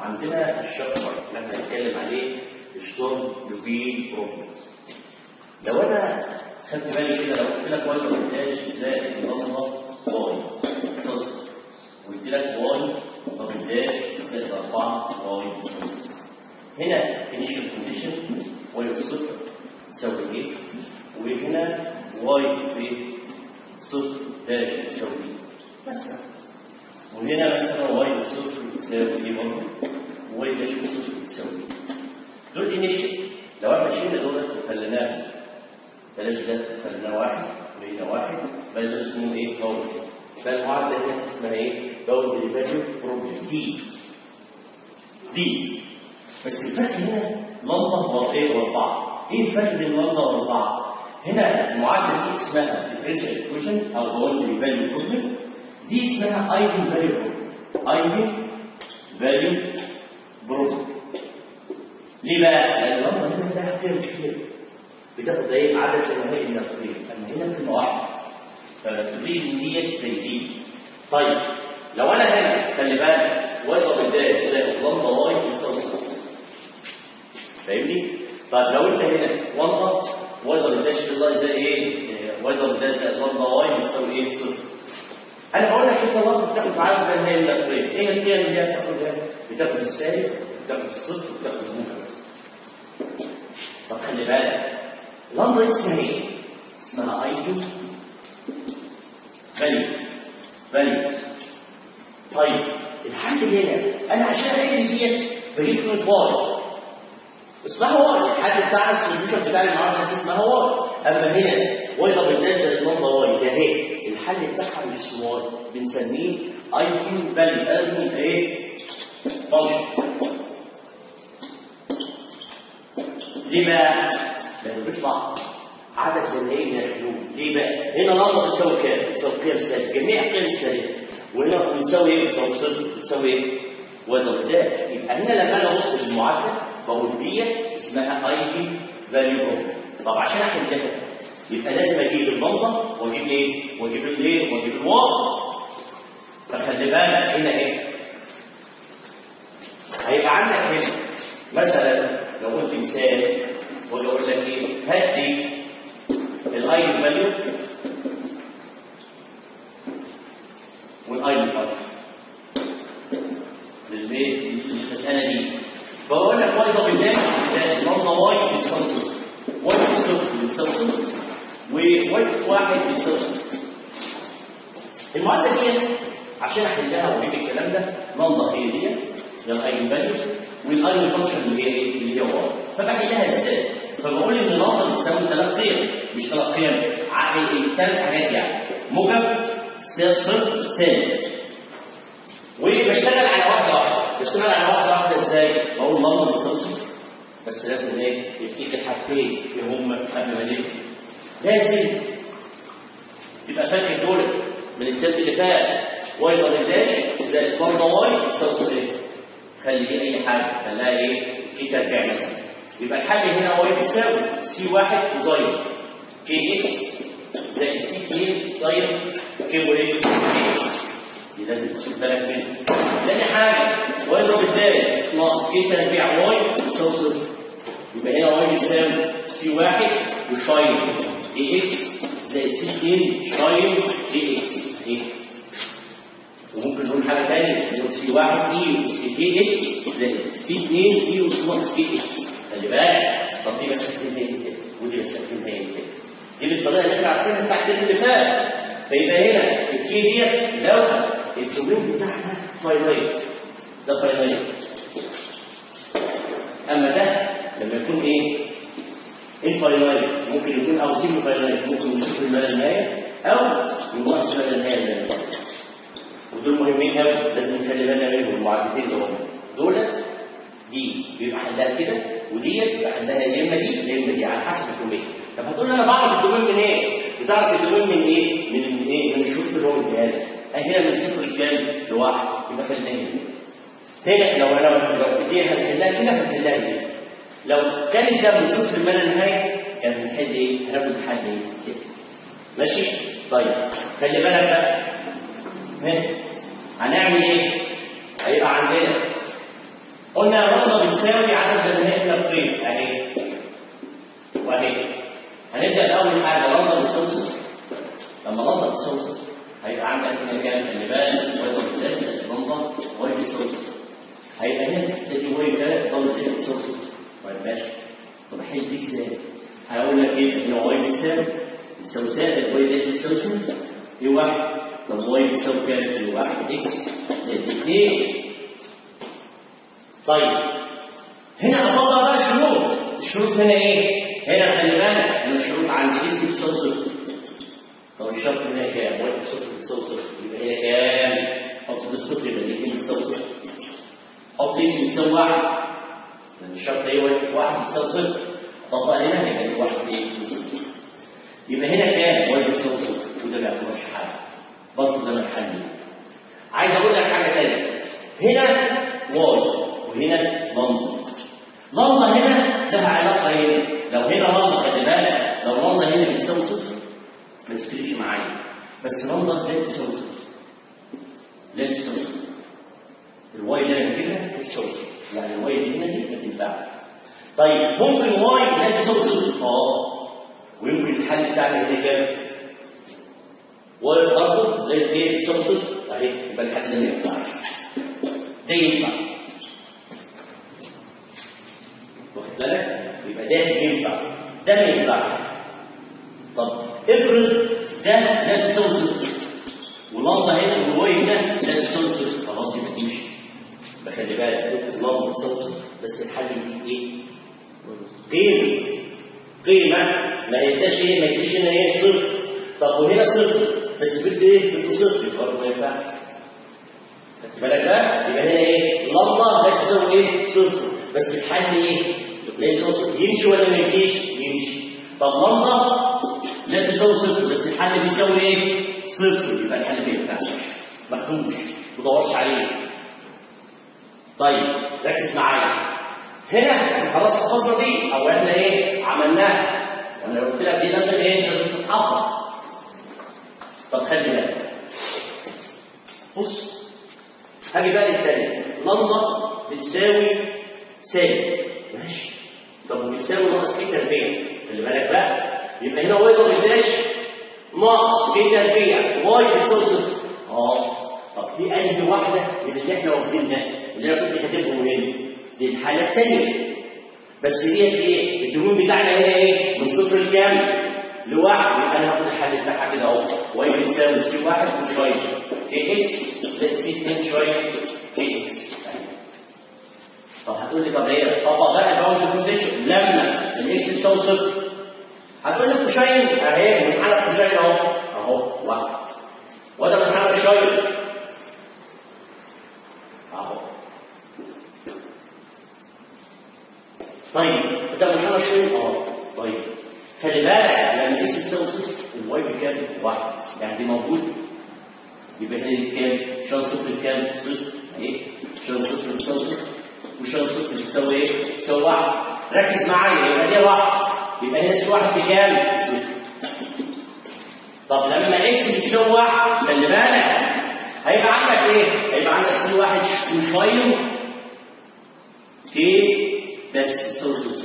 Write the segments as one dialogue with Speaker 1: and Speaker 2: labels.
Speaker 1: عندنا الشابتر اللي احنا هنتكلم عليه ستورم يوفين بروبلم لو انا خدت بالي كده لو قلت لك واي ما قلتهاش ازاي نظبط واي صفر قلت لك واي ما قلتهاش زائد 4 واي هنا initial condition واي بصفر تساوي ايه وهنا واي في صفر داش تساوي ايه مثلا وهنا مثلا واي بصفر تساوي ايه برضه واي داش بصفر تساوي ايه دول initial لو احنا شلنا دول وخليناه بلاش ده خليناه واحد وهنا واحد بقى دول اسمهم ايه؟ باور فالمعادله هنا اسمها ايه؟ باور فاليو بروبلم دي دي بس الفرق هنا لمبه وايه واربعه ايه الفرق بين لمبه واربعه؟ هنا المعادله دي اسمها ديفرنشال ايكويشن او باوندري فاليو بروبلم دي اسمها ايجن فاليو بروبلم ايجن فاليو بروبلم ليه بقى؟ لان اللمبه هنا لها قيم كتير بتاخد ايه عدد شبهات من القيم اما هنا كلمه واحده فما تقوليش ان ديت زي دي طيب لو انا هنا خلي بالك واي دبل داش زائد لمبه واي بتساوي صفر فاهمني؟ طيب لو انت هنا لمبه واي دبل داش الله زي ايه؟ واي دبل داش زائد لمبه واي بتساوي ايه؟ صفر انا بقول لك انت لمبه بتاخد عدد شبهات من القيم ايه القيم اللي هي بتاخدها؟ بتاخد السالب بتاخد الصفر بتاخد الموجب طب خلي بالك لمبه دي اسمها ايه؟ اسمها ايجو فاليو فاليو طيب الحل هنا انا عشان احل ديت بجيب قيمه واي اسمها واي الحل بتاع السوليوشن بتاع المعادله دي اسمها واي اما هنا واي دبل داش زائد لمبه واي ده اهي الحل بتاعها مش اسمه واي بنسميه اي كيو فاليو ايجو ايه؟ فانكشن ليه بقى؟ لانه بيطلع عدد جماهير من الحلول ليه بقى؟ هنا لمبه بتساوي كام؟ بتساوي قيم سالب جميع قيم السالب وهنا بتساوي ايه؟ بتساوي صفر بتساوي ايه؟ ودولتات يبقى هنا لما انا ابص للمعادله بقول ديت اسمها اي بي فاليو طب عشان احلها يبقى لازم اجيب اللمبه واجيب ايه؟ واجيب الايه؟ واجيب الواو فخلي بالك هنا ايه؟ هيبقى عندك هنا مثلا لو قلت مثال واجي اقول لك ايه؟ هات لي الاي فاليو والاي فاليو للايه؟ للمساله دي بقول لك واي دبل داش زائد لمبه واي بتساوي صفر واي صفر بتساوي صفر وواي واحد بتساوي صفر المعادله دي عشان احلها واجيب الكلام ده لمبه هي دي ده الاي فاليوز والاي فانكشن اللي هي ايه؟ اللي هي واي فبحلها ازاي؟ فبقول ان اللمبه بتساوي ثلاث قيم مش ثلاث قيم ثلاث حاجات يعني موجب صفر سالب وبشتغل على واحده واحده بشتغل على واحده واحده ازاي؟ بقول اللمبه بتساوي صفر بس لازم ايه؟ يفتكر حاجتين ايه هم قبل ما نبدا لازم يبقى فاكر دول من الكتاب اللي فات واي دبل داش زائد لمبه واي تساوي صفر خلي دي اي حاجه خليها ايه؟ كده ترجع مثلا يبقى الحل هنا واي بتساوي سي واحد كوزاين كي اكس زائد سي 2 ساين كي وايه؟ كي اكس دي لازم تاخد بالك منها. تاني حاجه واي دبل داش ناقص كي تربيع واي تساوي صفر يبقى هنا واي بتساوي سي واحد وشاين كي اكس زائد سي 2 شاين كي اكس ايه؟ وممكن نقول حاجه ثانيه نقول سي واحد اي وسي كي اكس زائد سي 2 اي ناقص كي اكس خلي بالك طب دي بستخدمها هنا كده ودي بستخدمها هنا كده دي بالطريقه اللي احنا عارفينها بتاعت اللي فات فيبقى هنا الكي ديت لو الدومين بتاعنا فاينايت ده فاينايت اما ده لما يكون ايه؟ انفاينايت ممكن يكون او سيمي فاينايت ممكن يوصل لما لا نهايه او ينقص ما لا نهايه من ودول مهمين قوي لازم نخلي بالنا منهم المعادلتين دول دول دي بيبقى حلها كده وديت بيبقى حلها يا اما دي يا اما دي على حسب الدومين طب هتقول لي انا بعرف الدومين من ايه؟ بتعرف الدومين من ايه؟ من ايه؟ من الشروط اللي هو مديها لك هنا من صفر لكام؟ لواحد يبقى خلينا هنا هنا لو انا لو دي هنحلها كده هنحلها كده لو كانت ده من صفر ما لا نهايه كان هنحل ايه؟ هناخد الحل ايه؟ كده ماشي؟ طيب خلي بالك بقى ها هنعمل ايه؟ هيبقى عندنا قلنا لمبه بتساوي عدد جماهير النقطين اهي واهي هنبدا باول حاجه لمبه بتساوي صفر لما لمبه بتساوي صفر هيبقى عندك هنا كام خلي بالك واي بتساوي لمبه واي بتساوي صفر هيبقى هنا الحته دي واي ده ضمن دي بتساوي صفر طيب ماشي طب احل دي ازاي؟ هقول لك ايه هنا واي بتساوي بتساوي زائد واي دي بتساوي صفر ايه واحد طب واي بتساوي كام؟ ايه واحد اكس زائد اثنين طيب هنا اطبق بقى الشروط الشروط هنا ايه؟ هنا خلي بالك ان الشروط عند اكس بتساوي صفر طب الشرط هنا كام؟ واحد صفر بتساوي صفر يبقى هنا كام؟ حط دي صفر يبقى دي كام بتساوي صفر حط اكس بتساوي واحد لان الشرط ايه واحد واحد بتساوي صفر طبق هنا هيبقى دي واحد ايه بصفر يبقى هنا كام؟ واحد بتساوي صفر وده ما يعتبرش حاجه برضه ده الحل عايز اقول لك حاجه ثانيه هنا واي وهنا لمبه لمبه هنا لها علاقه ايه؟ لو هنا لمبه خلي بالك لو لمبه هنا بتساوي صفر ما تفرقش معايا بس لمبه لا تساوي صفر لا تساوي صفر الواي ده انا كده بتساوي صفر يعني الواي دي هنا دي ما تنفعش طيب ممكن واي لا تساوي صفر اه ويمكن الحل بتاعنا هنا كام؟ واي برضه لا ايه بتساوي صفر اهي يبقى الحل ده ما ينفعش ده ينفع واخد بالك؟ يبقى ده ينفع ده ما ينفعش طب افرض ده لا تساوي صفر ولمبه هنا والواي هنا لا تساوي صفر خلاص يبقى تمشي بخلي بالك لمبه تساوي صفر بس الحل يديك ايه؟ قيمه قيمه ما يبقاش ايه ما يجيش هنا ايه صفر طب وهنا صفر بس بده ايه؟ بده صفر برضه ما ينفعش خدت بالك بقى؟ يبقى هنا ايه؟ لمبه لا تساوي ايه؟ صفر بس الحل ايه؟ لا يساوي صفر يمشي ولا ما يمشيش؟ يمشي طب لمبه لا تساوي صفر بس الحل بيساوي ايه؟ صفر يبقى الحل ما ينفعش مخدوش ما تدورش عليه طيب ركز معايا هنا احنا خلاص حفظنا دي او احنا ايه عملناها وانا قلت لك دي لازم ايه لازم تتحفظ طب خلي بالك بص هاجي بقى للتانية لمبة بتساوي سالب ماشي طب بتساوي ناقص كي تربيع خلي بالك بقى يبقى هنا واي ضرب داش ناقص كي تربيع واي بتساوي صفر اه طب دي انهي واحدة من اللي احنا واخدينها اللي انا كنت كاتبهم هنا دي الحالة التانية بس ديت ايه؟ الدهون بتاعنا هنا ايه؟ من صفر لكام؟ لواحد يبقى انا هاخد الحل بتاعها كده اهو واي بتساوي سي واحد وشويه كي اكس زائد سي 2 شويه كي اكس طب هتقول لي طب ايه؟ طبق بقى الباوند بوزيشن لما الاكس بتساوي صفر هتقول لي كوشين اهي منحنى كوشين اهو اهو واحد وده منحنى الشايل اهو طيب ده منحنى الشايل اه طيب خلي بالك لما الاكس تساوي صفر الواي بكام؟ واحد يعني دي موجوده يبقى هنا دي بكام؟ شان صفر بكام؟ صفر اهي شان صفر بتساوي صفر وشان صفر بتساوي ايه؟ بتساوي واحد ركز معايا يبقى دي واحد يبقى هنا سي واحد بكام؟ صفر طب لما اكس بتساوي واحد خلي بالك هيبقى عندك ايه؟ هيبقى عندك سي واحد وشويه كي بس بتساوي صفر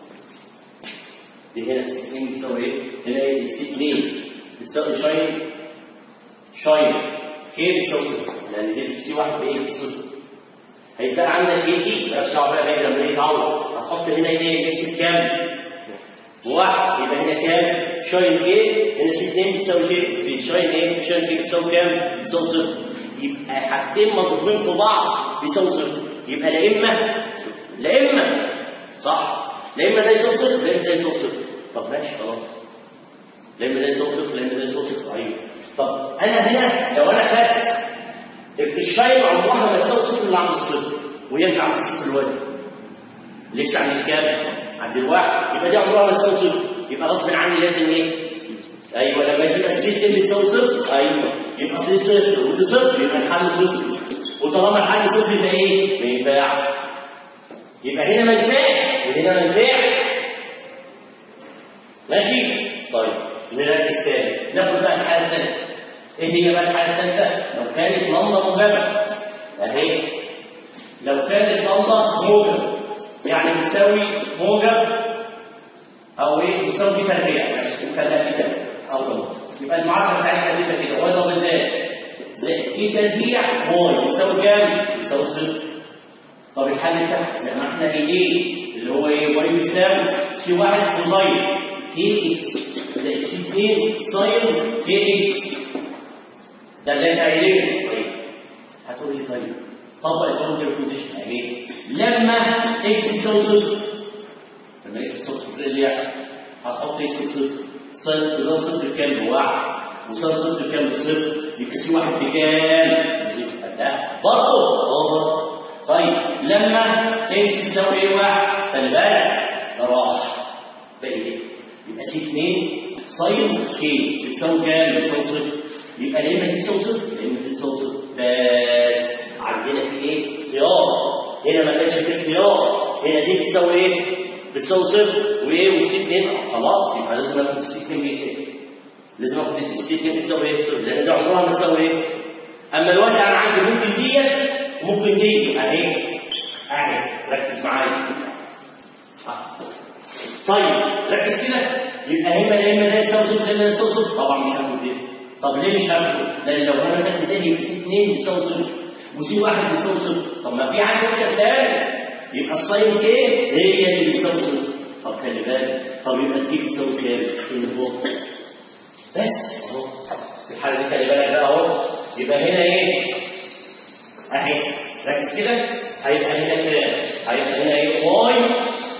Speaker 1: دي هنا سي 2 بتساوي ايه؟ هنا ايه؟ سي 2 بتساوي شاين شاين كي بتساوي صفر لان دي سي 1 بايه؟ صفر هيبقى عندك ايه دي؟ مالكش دعوه بقى بايه لما ايه تعوض هتحط هنا ايه؟ اكس بكام؟ واحد يبقى هنا كام؟ شاين كي هنا سي 2 بتساوي شيء في شاين ايه؟ شاين كي بتساوي كام؟ بتساوي صفر يبقى حاجتين مضروبين في بعض بيساوي صفر يبقى لا اما لا اما صح؟ لا اما ده يساوي صفر لا اما ده يساوي صفر طب ماشي خلاص لا اما ده يساوي صفر لا اما ده يساوي صفر ايوه طب انا هنا لو انا خدت الشاي عمرها ما تساوي صفر الا عند الصفر وهي مش عند الصفر الوجه ليش عند الكام؟ عند الواحد يبقى دي عمرها ما تساوي صفر يبقى غصب عني لازم ايه؟ ايوه لما يبقى الست اللي تساوي صفر ايوه يبقى سي صفر ودي صفر يبقى الحل صفر وطالما الحل صفر يبقى ايه؟ ما ينفعش يبقى هنا ما ينفعش وهنا ما ينفعش ماشي؟ طيب نركز تاني ناخد بقى الحاله الثالثه ايه هي بقى الحاله الثالثه؟ لو كانت لمبه موجبه اهي لو كانت لمبه موجب يعني بتساوي موجب او ايه بتساوي دي تربيع ماشي نخليها كده او يبقى المعادله بتاعتنا تبقى كده واي دبل داش زائد كي تربيع واي بتساوي كام؟ بتساوي صفر طب الحل بتاعها زي ما احنا ايه اللي هو ايه واي بتساوي سي واحد كوزاين كي اكس زائد سي 2 ساين كي اكس ده اللي احنا قايلينه طيب هتقول لي طيب طبق الباوندري كونديشن اهي لما اكس تساوي صفر لما اكس تساوي صفر ايه اللي يحصل؟ هتحط اكس صفر ساين صفر بكام؟ بواحد وساين صفر بكام؟ بصفر يبقى سي واحد بكام؟ بصفر لا برضه برضه طيب لما اكس تساوي ايه واحد خلي بالك ده راح بقى ايه؟ يبقى سي 2 ساين كي بتساوي كام؟ بتساوي صفر يبقى لا اما دي تساوي صفر لا اما دي تساوي صفر بس عندنا في ايه؟ اختيار هنا ما كانش في اختيار هنا دي بتساوي ايه؟ بتساوي صفر وايه وسي 2 خلاص يبقى لازم اخد السي 2 ايه؟ لازم اخد السي 2 بتساوي ايه؟ صفر لان دي عمرها ما تساوي ايه؟ اما الوقت انا عندي ممكن ديت وممكن دي اهي اهي ركز معايا آه. طيب ركز كده يبقى هنا لا اما ده تساوي صفر لا اما ده تساوي صفر طبعا مش هاخد دي طب ليه مش هاخده؟ لان لو انا خدت ده يبقى سي 2 بتساوي صفر وسي 1 بتساوي صفر طب ما في عندي اوبشن تاني يبقى الساين كي هي اللي بتساوي صفر طب خلي بالك طب يبقى الكي بتساوي كام؟ النقط بس اهو في الحاله دي خلي بالك بقى اهو يبقى هنا ايه؟ اهي ركز كده هيبقى هنا كام؟ هيبقى هنا ايه؟ واي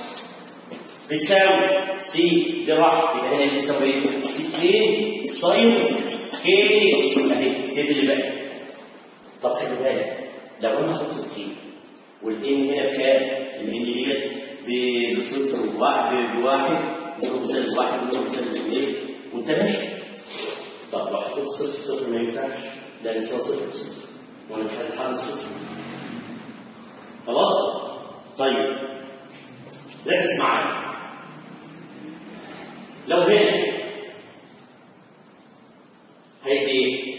Speaker 1: بتساوي سي دي راحت يبقى هنا بتساوي ايه؟ سي 2 ساين كي اكس اهي هي دي اللي بقت طب خلي بالك لو انا حطيت كي والان هنا بكام؟ الان ديت بصفر وواحد بواحد ونروح بسالب واحد ونروح بسالب اثنين وانت ماشي طب لو حطيت صفر صفر ما ينفعش لان يساوي صفر صفر وانا مش عايز احل صفر خلاص؟ طيب ركز معايا لو هنا هيبقى ايه؟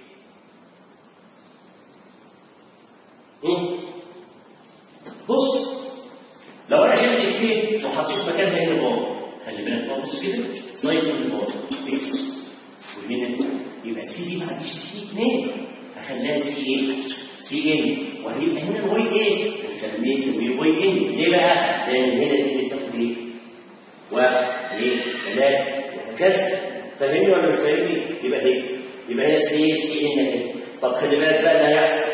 Speaker 1: هم؟ بص لو انا شلت الكي وحطيت مكانها هنا بار خلي بالك بقى بص كده سايكل البار اكس وهنا يبقى سي دي ما عنديش سي 2 هخليها سي ايه؟ سي ان وهيبقى هنا الواي ايه؟ الكلمات واي ان ليه بقى؟ لان هنا اللي بتاخد ايه؟ واحد اثنين ثلاثة وهكذا فاهمني ولا مش فاهمني؟ يبقى ايه؟ يبقى هنا سي سي ان اهي طب خلي بالك بقى اللي هيحصل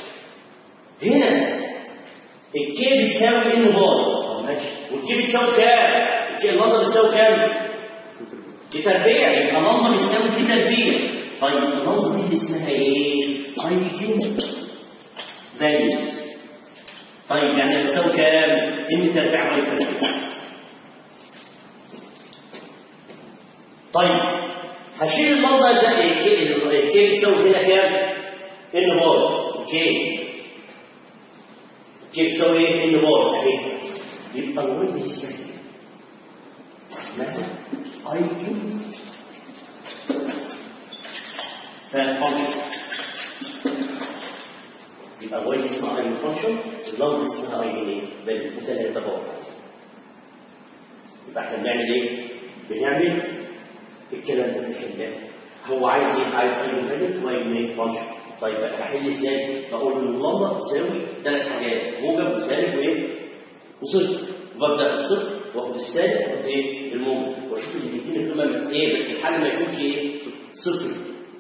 Speaker 1: هنا الكي بتساوي ان بار طب ماشي والكي بتساوي كام؟ الكي اللمبه بتساوي كام؟ دي تربيع يبقى اللمبه بتساوي دي تربيع طيب اللمبه دي اللي اسمها ايه؟ ايجن فاليو طيب يعني بتساوي كام؟ ان تربيع واي تربيع طيب هشيل اللمبه زي الكي الكي بتساوي هنا كام؟ ان بار كي كي بتساوي ايه؟ ان بار اهي يبقى الواي دي اسمها ايه؟ اسمها اي ان فانكشن يبقى الواي دي اسمها اي ان فانكشن اللمبه اسمها اي ان ايه؟ بل مثلا تبار يبقى احنا بنعمل ايه؟ بنعمل الكلام ده بنحلها هو عايز ايه؟ عايز اي مختلف واي ان فانكشن طيب احل ازاي؟ بقول ان اللمبه تساوي ثلاث حاجات موجب وسالب وايه؟ وصفر وببدا بالصفر واخد السالب واخد ايه؟ الموجب واشوف اللي بيديني القيمه من ايه بس الحل ما يكونش ايه؟ صفر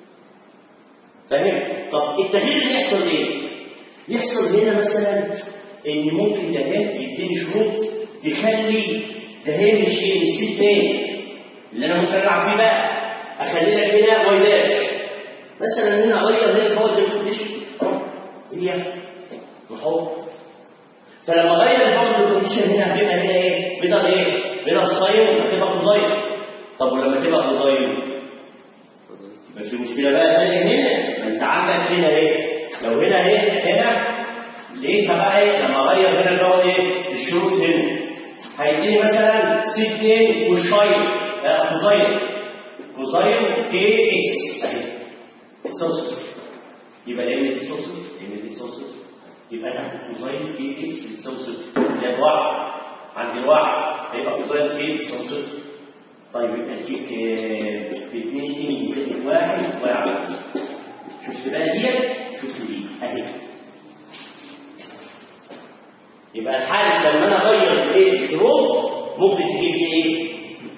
Speaker 1: فاهم؟ طب التغيير اللي يحصل ايه؟ يحصل هنا مثلا ان ممكن ده يديني شروط تخلي ده مش ايه؟ مش سي 2 اللي انا ممكن العب فيه بقى اخلي لك هنا واي داش مثلا هنا اغير هنا الباور كونديشن هي نحط فلما اغير الباور كونديشن هنا هتبقى هنا ايه؟ بدل ايه؟ بدل ساين هتبقى كوزاين طب ولما تبقى كوزاين يبقى في مشكله بقى ثانيه هنا ما انت عندك هنا ايه؟ لو هنا ايه؟ هنا لقيتها بقى ايه؟ لما اغير هنا اللي هو ايه؟ الشروط هنا هيديني مثلا سي 2 وشاين كوزاين كوزاين كي اكس اهي تساوي صفر يبقى لان دي تساوي صفر لان دي تساوي صفر يبقى تحت كوزين كي اكس بتساوي صفر اللي هي الواحد عند الواحد هيبقى كوزين كي بتساوي صفر طيب يبقى الكي كام؟ في 2 2 زائد 1 واي على 2 شفت بقى ديت؟ شفت دي اهي يبقى الحال لما انا اغير الايه الشروط ممكن تجيب لي ايه؟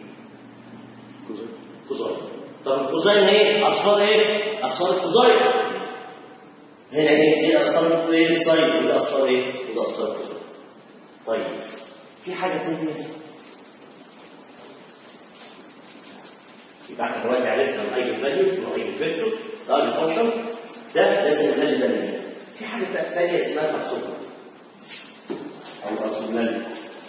Speaker 1: كوزين طب الكوزين ايه؟ اصفار ايه؟ اصفار الكوزين هنا ايه؟ ايه اصفار ايه الساين وده اصفار ايه؟ وده اصفار الكوزين طيب في حاجه ثانيه يبقى احنا دلوقتي عرفنا الايجن فاليوز والايجن فيكتور ده الفانكشن ده لازم نخلي بالنا منه في حاجه ثانيه اسمها مقصوده او مقصودنا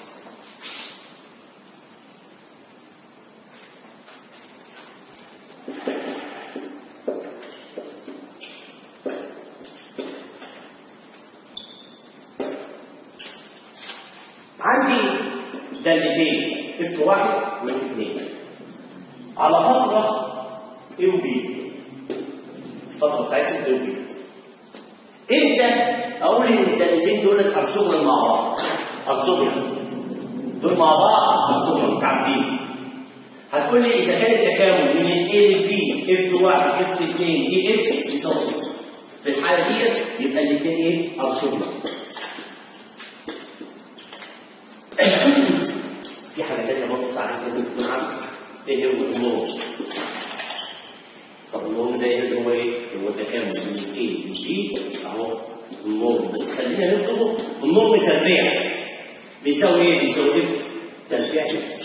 Speaker 1: عندي دالتين اف واحد واف اثنين على فترة A و B الفترة بتاعتهم A و B امتى اقول ان الدالتين دول ارسمهم مع بعض ارسمهم دول مع بعض ارسمهم متعامدين هتقول لي اذا كان التكامل من ال A لل B اف واحد اف اثنين دي اكس يساوي صفر في الحالة ديت يبقى الاثنين ايه ارسمهم في حاجة تانية برضه تعرف لازم تكون عندك ايه هو النور طب النور ده ايه هو ايه؟ هو التكامل من الايه للبي اهو النور بس خلينا نكتبه النور تربيع بيساوي ايه؟ بيساوي ايه؟ تربيع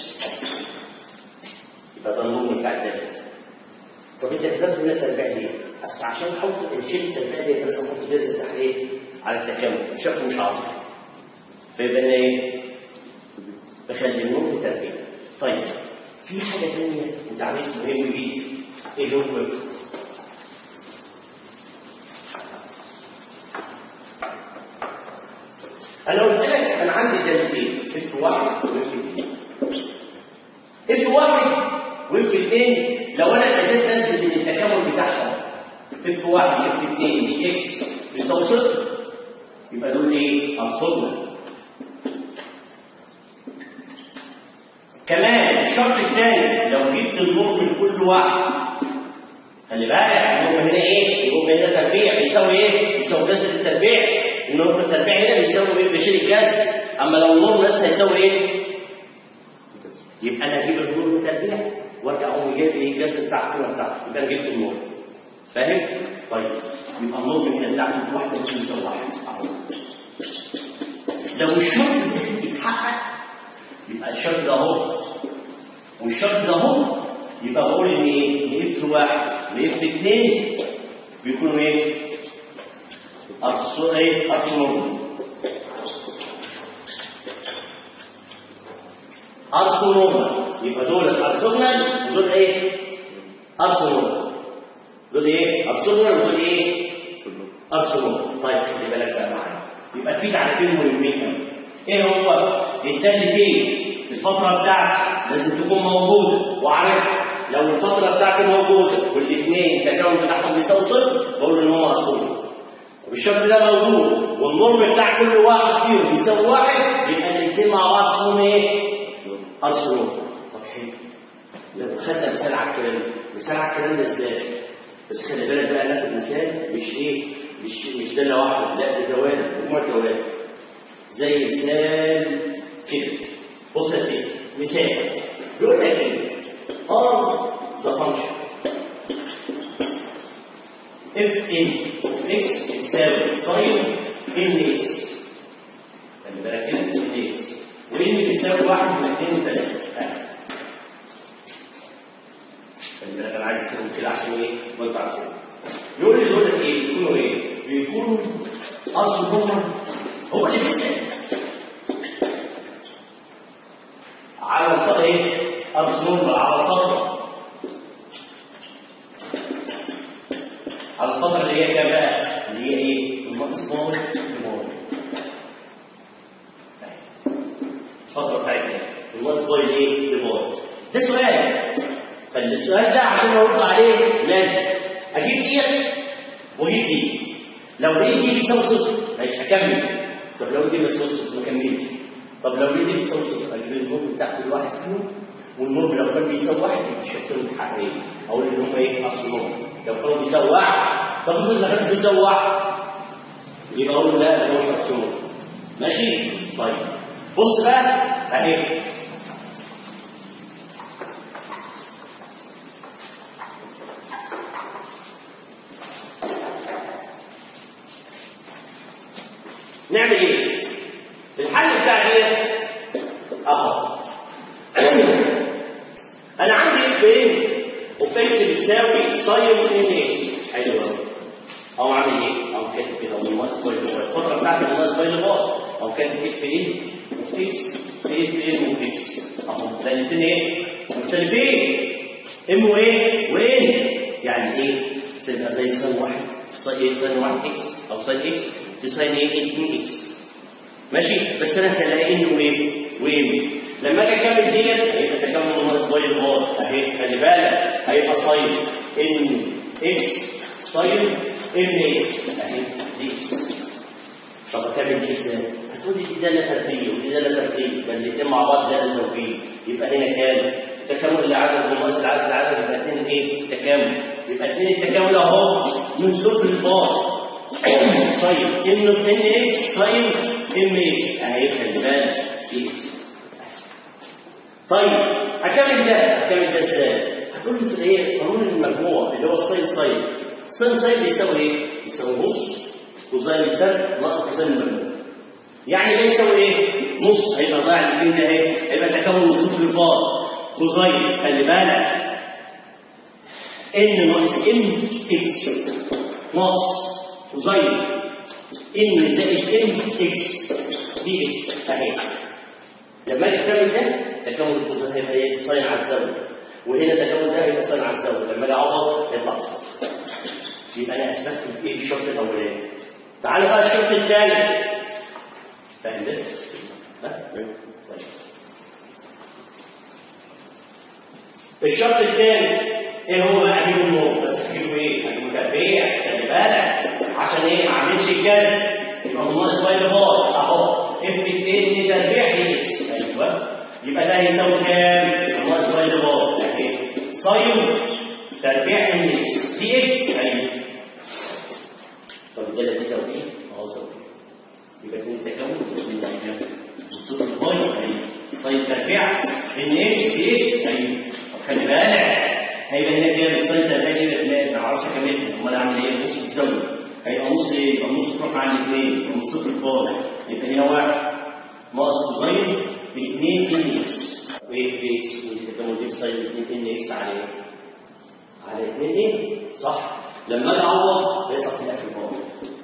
Speaker 1: يبقى ده النور بتاع الداتا طب انت كتبت هنا التربيع ليه؟ بس عشان احط نشيل التربيع دي لازم احط جذر تحت على التكامل شكله مش عاطفي فيبقى هنا ايه؟ بخلي النور تربيع طيب في حاجة تانية وتعريف مهم جدا ايه هو انا قلت لك انا عندي دالتين اف واحد واف اثنين اف واحد واف اثنين لو انا قدرت اثبت ان التكامل بتاعهم اف واحد اف اثنين دي اكس بيساوي صفر يبقى دول ايه؟ ارصدنا كمان الشرط الثاني لو جبت النور من كل واحد خلي بالك النور هنا ايه؟ النور هنا تربيع بيساوي ايه؟ بيساوي جذر التربيع النور التربيع هنا بيساوي ايه؟ بيشيل الجذر اما لو النور بس هيساوي ايه؟ يبقى انا اجيب النور من تربيع وارجع اقوم جايب ايه؟ الجذر بتاع القيمه بتاعته يبقى انا جبت النور فاهم؟ طيب يبقى النور هنا بتاعته واحده مش بيساوي واحد اهو لو الشرط ده اتحقق يبقى الشرط ده اهو والشرط ده اهو يبقى بقول ان ايه؟ اف واحد واف اثنين بيكونوا ايه؟ ارسو ايه؟ ارسونومي ارسونومي يبقى دول الارسونال ودول ايه؟ ارسونومي دول ايه؟ ارسونال ودول ايه؟ ارسونومي طيب خلي بالك بقى معايا يبقى في تعريفين مهمين قوي ايه هو؟ التالتين الفترة بتاعتي لازم تكون موجودة وعارفها لو الفترة بتاعتي موجودة والاثنين التكامل بتاعهم بيساوي صفر بقول ان هو مقصود والشرط ده موجود والنورم بتاع كل واحد فيهم بيساوي واحد يبقى الاثنين مع بعض اسمهم ايه؟ ارسنال طب حلو لو خدنا مثال على الكلام ده مثال على الكلام ده ازاي؟ بس خلي بالك بقى ناخد مثال مش ايه؟ مش مش داله واحده لا ده دوائر مجموعه دوائر زي مثال كده بص يا سيدي مثال بيقول لك ايه؟ ار ذا فانكشن اف ان اكس تساوي ساين ان اكس خلي بالك كده ان اكس وان بيساوي واحد من اثنين وثلاثه خلي بالك انا عايز اسيبهم كده عشان ايه؟ ما انتوا عارفين يقول لي دول ايه؟ بيكونوا ايه؟ بيكونوا ارسل هم هو اللي بيسال على الفترة ايه؟ ارسنال على الفترة على الفترة اللي هي كام بقى؟ اللي هي ايه؟ الماكس باور لمور الفترة بتاعتنا الماكس باور ايه؟ لمور ده سؤال فالسؤال ده عشان ارد عليه لازم اجيب ديت واجيب دي لو لقيت دي بتساوي صفر ماشي هكمل طب لو دي بتساوي صفر ما كملش طب لو دي بتساوي صفر اجيب الموج بتاع كل واحد فيهم والموج لو كان بيساوي واحد يبقى شكلهم حقيقي اقول ان هم ايه اصلهم لو كانوا بيساوي واحد طب افرض ما كانش بيساوي واحد يبقى اقول لا ده مش اصلهم ماشي طيب بص بقى اهي نعمل ايه؟ الحل بتاع ديت اهو انا عندي ايه؟ اوفيكس بتساوي ساين ان اكس حلو قوي او اعمل ايه؟ او كاتب كده او ناقص باي لبار القدره بتاعتي ناقص باي لبار او كاتب ايه في ايه؟ اوفيكس في ايه في ايه اوفيكس اهو ده الاثنين ايه؟ مختلفين ام وايه؟ وان يعني ايه؟ تبقى زي ساين واحد ساين ايه؟ ساين واحد اكس او ساين اكس في ساين ايه 2 اكس ماشي بس انا هلاقي انه ايه وين لما اجي اكمل ديت هيبقى تكامل ناقص باي الار اهي خلي بالك هيبقى ساين ان اكس ساين ان اكس اهي دي اكس طب اكمل دي ازاي؟ هتقول لي دي داله فرديه ودي داله فرديه يبقى الاثنين مع بعض داله زوجيه يبقى هنا كام؟ تكامل العدد وناقص العدد العدد يبقى اثنين ايه؟ تكامل يبقى اثنين التكامل اهو من صفر لبار طيب انه 2 اكس ساين ام اكس اهي خلي بالك دي اكس طيب هكمل ده هكمل ده ازاي؟ هتقول لي ايه قانون المجموع اللي هو الساين ساين ساين ساين بيساوي ايه؟ بيساوي نص كوزين الفرق ناقص كوزين المجموع يعني ده يساوي ايه؟ نص هيبقى ضايع الاثنين ده ايه؟ هيبقى تكون من صفر لفار كوزين خلي بالك ان ناقص ام اكس ناقص كوزين ان زائد ام اكس دي اكس اهي لما اجي اكمل ده تكون الكوزين هيبقى ايه؟ ساين على الزاويه وهنا تكون ده هيبقى ساين على الزاويه لما اجي اعوض يطلع بصفر يبقى انا اثبتت ايه الشرط الاولاني تعال بقى الشرط الثاني فاهم ده؟ ها؟ طيب الشرط الثاني ايه هو بقى اجيب النور بس اجيبه ايه؟ اجيبه تربيع خلي بالك عشان ايه؟ ما اعملش الجذب يبقى من ناقص واي لبار اهو اف ان تربيع دي اكس ايوه يبقى ده هيساوي كام؟ يبقى ناقص واي لبار اهي ساين تربيع ان اكس دي اكس ايوه طب ده دي تساوي ايه؟ اه تساوي يبقى اتنين تكامل اتنين تكامل وصفر الباي ايوه ساين تربيع ان اكس دي اكس ايوه طب خلي بالك هيبقى هنا كده الساين تربيع دي يبقى ما اعرفش اكملها امال اعمل ايه؟ نص الزاويه هيبقى نص ايه؟ يبقى نص تروح مع الاثنين يبقى من صفر الباي يبقى هنا واحد ناقص كوزين 2 ان اكس وايه اكس والتكامل دي ساين 2 ان اكس على ايه؟ على 2 ايه؟ صح لما اجي اعوض بيطلع في الاخر باي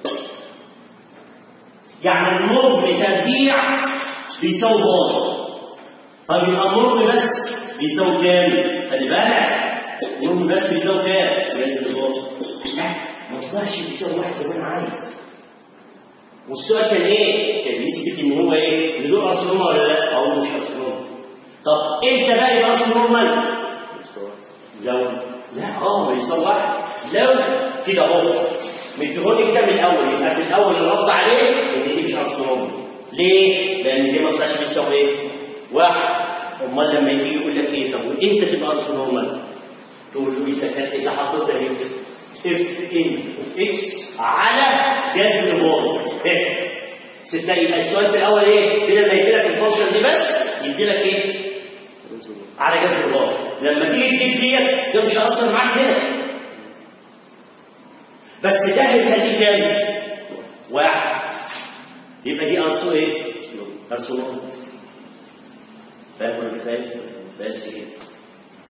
Speaker 1: يعني المرج تربيع بيساوي باي طب يبقى المرج بس بيساوي كام؟ خلي بالك المرج بس بيساوي كام؟ لازم باي لا ما طلعش بيساوي واحد زي ما انا عايز والسؤال كان ايه؟ كان بيثبت ان هو ايه؟ اللي دول ارسل نورمال ولا لا؟ او مش ارسل نورمال طب امتى بقى يبقى ارسل نورمال؟ لو لا اه بيساوي واحد لو كده اهو مديهولك ده من الاول يبقى في الاول الرد عليه ان دي مش ارسل نورمال ليه؟ لان دي ما طلعش بيساوي ايه؟ واحد امال لما يجي يقول لك ايه؟ طب وامتى تبقى ارسل نورمال؟ تقول له اذا اذا حطيت اهي اف ان اكس على جذر واي ايه ستة يبقى السؤال في الاول ايه كده لما يدي لك الفانكشن دي بس يدي لك ايه على جذر واي لما تيجي تجيب ديت ده مش هيأثر معاك هنا بس ده هيخليه كام واحد يبقى دي ارسو ايه ارسو فاهم ولا مش فاهم بس كده